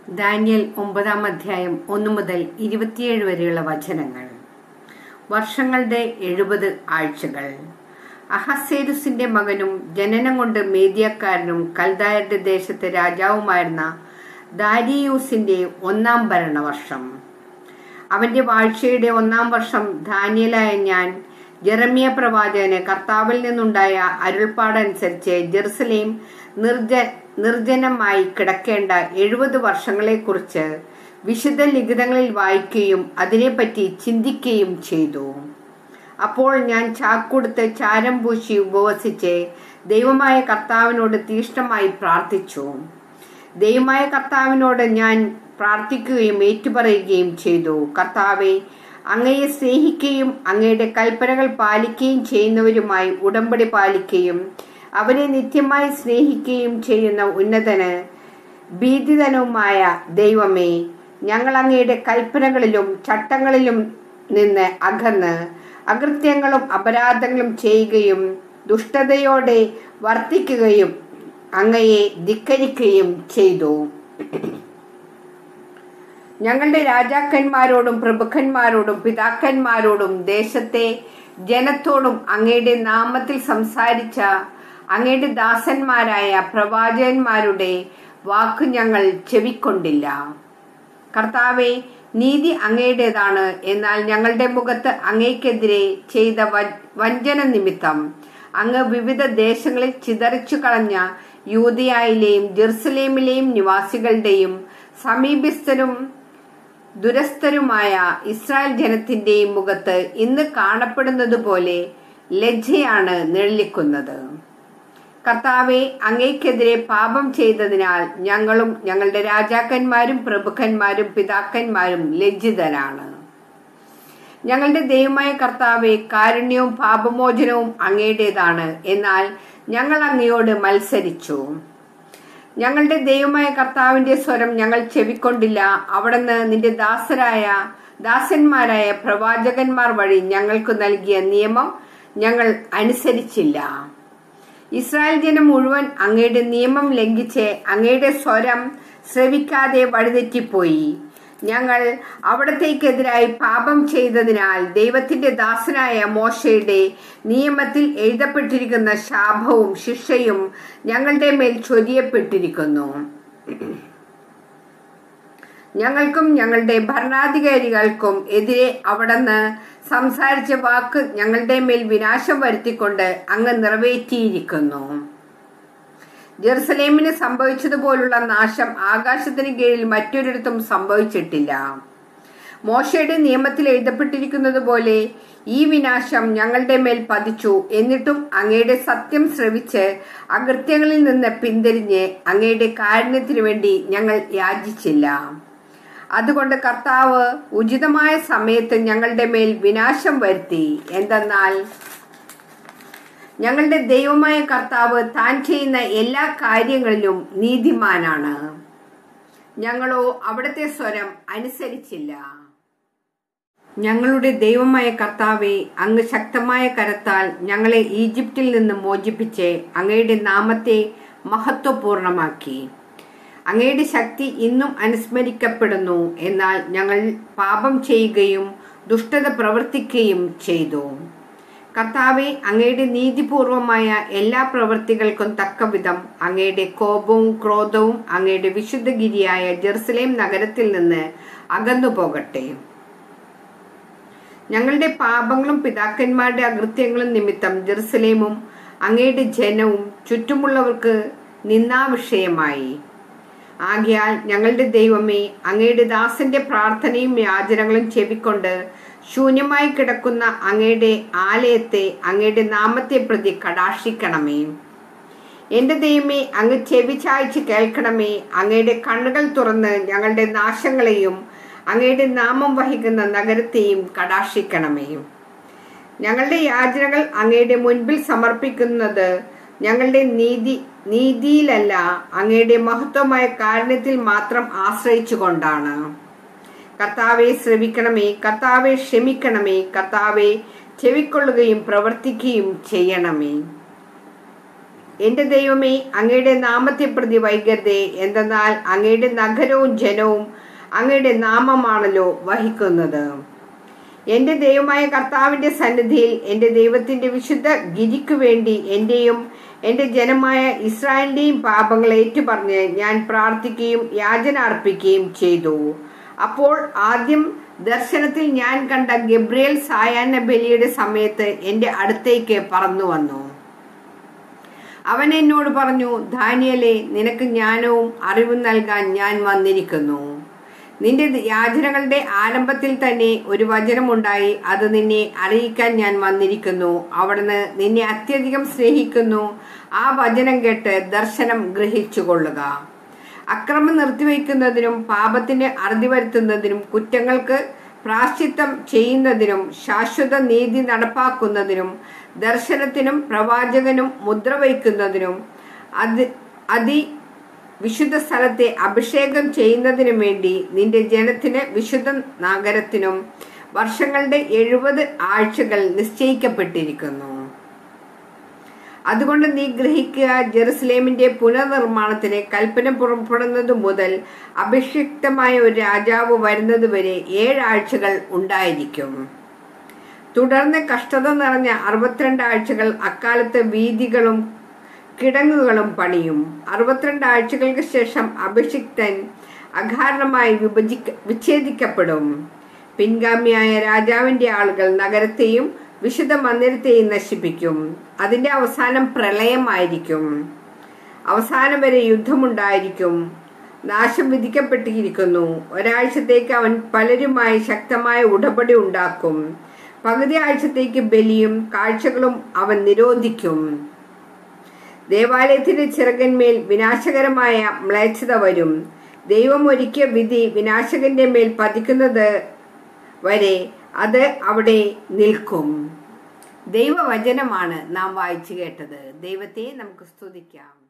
ദാനിയൽ ഒമ്പതാം അധ്യായം ഒന്നു മുതൽ ഇരുപത്തിയേഴ് വരെയുള്ള വചനങ്ങൾ വർഷങ്ങളുടെ എഴുപത് ആഴ്ചകൾ അഹസേരുസിന്റെ മകനും ജനനം കൊണ്ട് മേദിയക്കാരനും കൽദായരുടെ ദേശത്തെ രാജാവുമായിരുന്ന ദാരിയൂസിന്റെ ഒന്നാം ഭരണവർഷം അവന്റെ വാഴ്ചയുടെ ഒന്നാം വർഷം ധാന്യലായ ഞാൻ ജെറമിയ പ്രവാചകന് കർത്താവിൽ നിന്നുണ്ടായ അരുൾപ്പാടനുസരിച്ച് ജെറുസലേം നിർജ നിർജ്ജനമായി കിടക്കേണ്ട എഴുപത് വർഷങ്ങളെക്കുറിച്ച് വിശുദ്ധ ലിഖിതങ്ങളിൽ വായിക്കുകയും അതിനെപ്പറ്റി ചിന്തിക്കുകയും ചെയ്തു അപ്പോൾ ഞാൻ ചാക്കൊടുത്ത് ചാരം പൂശി ഉപവസിച്ച് ദൈവമായ കർത്താവിനോട് തീഷ്ണമായി പ്രാർത്ഥിച്ചു ദൈവമായ കർത്താവിനോട് ഞാൻ പ്രാർത്ഥിക്കുകയും ഏറ്റുപറയുകയും ചെയ്തു കർത്താവെ അങ്ങയെ സ്നേഹിക്കുകയും അങ്ങയുടെ കൽപ്പനകൾ പാലിക്കുകയും ചെയ്യുന്നവരുമായി ഉടമ്പടി പാലിക്കുകയും അവരെ നിത്യമായി സ്നേഹിക്കുകയും ചെയ്യുന്ന ഉന്നതന് ഭീതിതനുമായ ദൈവമേ ഞങ്ങൾ അങ്ങയുടെ കൽപ്പനകളിലും ചട്ടങ്ങളിലും നിന്ന് അകന്ന് അകൃത്യങ്ങളും അപരാധങ്ങളും ചെയ്യുകയും ദുഷ്ടതയോടെ വർത്തിക്കുകയും അങ്ങയെ ധിക്കരിക്കുകയും ചെയ്തു ഞങ്ങളുടെ രാജാക്കന്മാരോടും പ്രഭുക്കന്മാരോടും പിതാക്കന്മാരോടും ദേശത്തെ ജനത്തോടും അങ്ങയുടെ നാമത്തിൽ സംസാരിച്ച അങ്ങയുടെ ദാസന്മാരായ പ്രവാചകന്മാരുടെ വാക്ക് ഞങ്ങൾ ചെവിക്കൊണ്ടില്ല കർത്താവെ നീതി അങ്ങയുടേതാണ് എന്നാൽ ഞങ്ങളുടെ മുഖത്ത് അങ്ങയ്ക്കെതിരെ ചെയ്ത വഞ്ചന നിമിത്തം അങ്ങ് വിവിധ ദേശങ്ങളിൽ ചിതറിച്ചു കളഞ്ഞ യൂതയായിലെയും ജെറുസലേമിലെയും നിവാസികളുടെയും സമീപസ്ഥരും ദുരസ്ഥരുമായ ഇസ്രായേൽ ജനത്തിന്റെയും മുഖത്ത് ഇന്ന് കാണപ്പെടുന്നത് പോലെ ലജ്ജയാണ് നിഴലിക്കുന്നത് കർത്താവെ അങ്ങയ്ക്കെതിരെ പാപം ചെയ്തതിനാൽ ഞങ്ങളും ഞങ്ങളുടെ രാജാക്കന്മാരും പ്രഭുക്കന്മാരും പിതാക്കന്മാരും ലജ്ജിതരാണ് ഞങ്ങളുടെ ദൈവമായ കർത്താവെ കാരുണ്യവും പാപമോചനവും അങ്ങയുടേതാണ് എന്നാൽ ഞങ്ങൾ അങ്ങയോട് മത്സരിച്ചു ഞങ്ങളുടെ ദൈവമായ കർത്താവിന്റെ സ്വരം ഞങ്ങൾ ചെവിക്കൊണ്ടില്ല അവിടുന്ന് നിന്റെ ദാസരായ ദാസന്മാരായ പ്രവാചകന്മാർ വഴി ഞങ്ങൾക്ക് നൽകിയ നിയമം ഞങ്ങൾ അനുസരിച്ചില്ല ഇസ്രായേൽ ജനം മുഴുവൻ അങ്ങയുടെ നിയമം ലംഘിച്ച് അങ്ങയുടെ സ്വരം ശ്രവിക്കാതെ വഴിതെറ്റിപ്പോയി ഞങ്ങൾ അവിടത്തേക്കെതിരായി പാപം ചെയ്തതിനാൽ ദൈവത്തിന്റെ ദാസനായ മോശയുടെ നിയമത്തിൽ എഴുതപ്പെട്ടിരിക്കുന്ന ശാപവും ശിക്ഷയും ഞങ്ങളുടെ മേൽ ചൊരിയപ്പെട്ടിരിക്കുന്നു ഞങ്ങൾക്കും ഞങ്ങളുടെ ഭരണാധികാരികൾക്കും എതിരെ അവിടുന്ന് സംസാരിച്ച വാക്ക് ഞങ്ങളുടെ മേൽ വിനാശം വരുത്തിക്കൊണ്ട് അങ്ങ് നിറവേറ്റിയിരിക്കുന്നു ജെറുസലേമിന് സംഭവിച്ചതുപോലുള്ള നാശം ആകാശത്തിന് കീഴിൽ മറ്റൊരിടത്തും സംഭവിച്ചിട്ടില്ല മോശയുടെ നിയമത്തിൽ എഴുതപ്പെട്ടിരിക്കുന്നത് പോലെ ഈ വിനാശം ഞങ്ങളുടെ മേൽ പതിച്ചു എന്നിട്ടും അങ്ങയുടെ സത്യം ശ്രവിച്ച് അകൃത്യങ്ങളിൽ നിന്ന് പിന്തിരിഞ്ഞ് അങ്ങയുടെ കാരുണ്യത്തിനു വേണ്ടി ഞങ്ങൾ യാചിച്ചില്ല അതുകൊണ്ട് കർത്താവ് ഉചിതമായ സമയത്ത് ഞങ്ങളുടെ മേൽ വിനാശം വരുത്തി എന്തെന്നാൽ ഞങ്ങളുടെ ദൈവമായ കർത്താവ് താൻ ചെയ്യുന്ന എല്ലാ കാര്യങ്ങളിലും നീതിമാനാണ് ഞങ്ങളോ അവിടുത്തെ സ്വരം അനുസരിച്ചില്ല ഞങ്ങളുടെ ദൈവമായ കർത്താവെ അങ്ങ് ശക്തമായ കരത്താൽ ഞങ്ങളെ ഈജിപ്തിൽ നിന്ന് മോചിപ്പിച്ച് അങ്ങയുടെ നാമത്തെ മഹത്വപൂർണമാക്കി അങ്ങയുടെ ശക്തി ഇന്നും അനുസ്മരിക്കപ്പെടുന്നു എന്നാൽ ഞങ്ങൾ പാപം ചെയ്യുകയും ദുഷ്ടത പ്രവർത്തിക്കുകയും ചെയ്തു കർത്താവെ അങ്ങയുടെ നീതിപൂർവമായ എല്ലാ പ്രവൃത്തികൾക്കും തക്കവിധം അങ്ങയുടെ കോപവും ക്രോധവും അങ്ങയുടെ വിശുദ്ധഗിരിയായ ജെറുസലേം നഗരത്തിൽ നിന്ന് അകന്നു പോകട്ടെ ഞങ്ങളുടെ പാപങ്ങളും പിതാക്കന്മാരുടെ അകൃത്യങ്ങളും നിമിത്തം ജെറുസലേമും അങ്ങയുടെ ജനവും ചുറ്റുമുള്ളവർക്ക് നിന്നാവിഷയമായി ആകയാൽ ഞങ്ങളുടെ ദൈവമേ അങ്ങയുടെ ദാസന്റെ പ്രാർത്ഥനയും യാചനകളും ചെവിക്കൊണ്ട് ശൂന്യമായി കിടക്കുന്ന അങ്ങയുടെ ആലയത്തെ അങ്ങയുടെ നാമത്തെ പ്രതി കടാക്ഷിക്കണമേ എന്റെ ദൈവമേ അങ്ങ് ചെവി ചായ്ച്ച് കേൾക്കണമേ അങ്ങയുടെ കണ്ണുകൾ തുറന്ന് ഞങ്ങളുടെ നാശങ്ങളെയും അങ്ങയുടെ നാമം വഹിക്കുന്ന നഗരത്തെയും കടാക്ഷിക്കണമേ ഞങ്ങളുടെ യാചനകൾ അങ്ങയുടെ മുൻപിൽ സമർപ്പിക്കുന്നത് ഞങ്ങളുടെ നീതി നീതിയിലല്ല അങ്ങയുടെ മഹത്വമായ കാരണത്തിൽ മാത്രം ആശ്രയിച്ചുകൊണ്ടാണ് കർത്താവെ ശ്രവിക്കണമേ കർത്താവെ ക്ഷമിക്കണമേ കർത്താവെ ചെവിക്കൊള്ളുകയും പ്രവർത്തിക്കുകയും ചെയ്യണമേ എന്റെ ദൈവമേ അങ്ങയുടെ നാമത്തെ പ്രതി വൈകരുതേ എന്തെന്നാൽ അങ്ങയുടെ നഗരവും ജനവും അങ്ങയുടെ നാമമാണല്ലോ വഹിക്കുന്നത് എന്റെ ദൈവമായ കർത്താവിന്റെ സന്നിധിയിൽ എന്റെ ദൈവത്തിന്റെ വിശുദ്ധ ഗിരിക്കു വേണ്ടി എന്റെയും എന്റെ ജനമായ ഇസ്രായേലിന്റെയും പാപങ്ങൾ ഏറ്റുപറഞ്ഞ് ഞാൻ പ്രാർത്ഥിക്കുകയും യാചന അർപ്പിക്കുകയും ചെയ്തു അപ്പോൾ ആദ്യം ദർശനത്തിൽ ഞാൻ കണ്ട ഗബ്രിയേൽ സായാഹ്ന ബലിയുടെ സമയത്ത് എന്റെ അടുത്തേക്ക് പറന്നു വന്നു അവൻ എന്നോട് പറഞ്ഞു ധാന്യലെ നിനക്ക് ജ്ഞാനവും അറിവും നൽകാൻ ഞാൻ വന്നിരിക്കുന്നു നിന്റെ യാചനകളുടെ ആരംഭത്തിൽ തന്നെ ഒരു വചനമുണ്ടായി അത് നിന്നെ അറിയിക്കാൻ ഞാൻ വന്നിരിക്കുന്നു അവിടുന്ന് നിന്നെ അത്യധികം സ്നേഹിക്കുന്നു ആ വചനം കേട്ട് ദർശനം ഗ്രഹിച്ചു കൊള്ളുക അക്രമം നിർത്തിവെക്കുന്നതിനും പാപത്തിന് അറുതി വരുത്തുന്നതിനും കുറ്റങ്ങൾക്ക് പ്രാശ്ചിത്തം ചെയ്യുന്നതിനും ശാശ്വത നീതി നടപ്പാക്കുന്നതിനും ദർശനത്തിനും പ്രവാചകനും മുദ്ര വയ്ക്കുന്നതിനും അത് അതി വിശുദ്ധ സ്ഥലത്തെ അഭിഷേകം ചെയ്യുന്നതിനും വേണ്ടി നിന്റെ ജനത്തിന് വിശുദ്ധ നഗരത്തിനും വർഷങ്ങളുടെ എഴുപത് ആഴ്ചകൾ നിശ്ചയിക്കപ്പെട്ടിരിക്കുന്നു അതുകൊണ്ട് നീ ഗ്രഹിക്കുക ജെറുസലേമിന്റെ പുനർനിർമ്മാണത്തിന് കൽപ്പന പുറപ്പെടുന്നത് മുതൽ അഭിഷിക്തമായ ഒരു രാജാവ് വരുന്നത് വരെ ഏഴാഴ്ചകൾ ഉണ്ടായിരിക്കും തുടർന്ന് കഷ്ടത നിറഞ്ഞ അറുപത്തിരണ്ട് ആഴ്ചകൾ അക്കാലത്ത് വീതികളും കിടങ്ങുകളും പണിയും അറുപത്തിരണ്ട് ആഴ്ചകൾക്ക് ശേഷം അഭിഷിക്തൻ അകാരണമായി വിഭജിക്ക വിച്ഛേദിക്കപ്പെടും പിൻഗാമിയായ രാജാവിന്റെ ആളുകൾ നഗരത്തെയും വിശുദ്ധ മന്ദിരത്തെയും നശിപ്പിക്കും അതിന്റെ അവസാനം പ്രളയമായിരിക്കും അവസാനം വരെ യുദ്ധമുണ്ടായിരിക്കും നാശം വിധിക്കപ്പെട്ടിരിക്കുന്നു ഒരാഴ്ചത്തേക്ക് അവൻ പലരുമായി ശക്തമായ ഉടപടി ഉണ്ടാക്കും പകുതി ആഴ്ചത്തേക്ക് ബലിയും കാഴ്ചകളും അവൻ നിരോധിക്കും ദേവാലയത്തിന്റെ ചിറകന്മേൽ വിനാശകരമായ മ്ലേച്ഛത വരും ദൈവം ഒരുക്കിയ വിധി വിനാശകന്റെ മേൽ പതിക്കുന്നത് വരെ അത് അവിടെ നിൽക്കും ദൈവവചനമാണ് നാം വായിച്ചു കേട്ടത് ദൈവത്തെ നമുക്ക് സ്തുതിക്കാം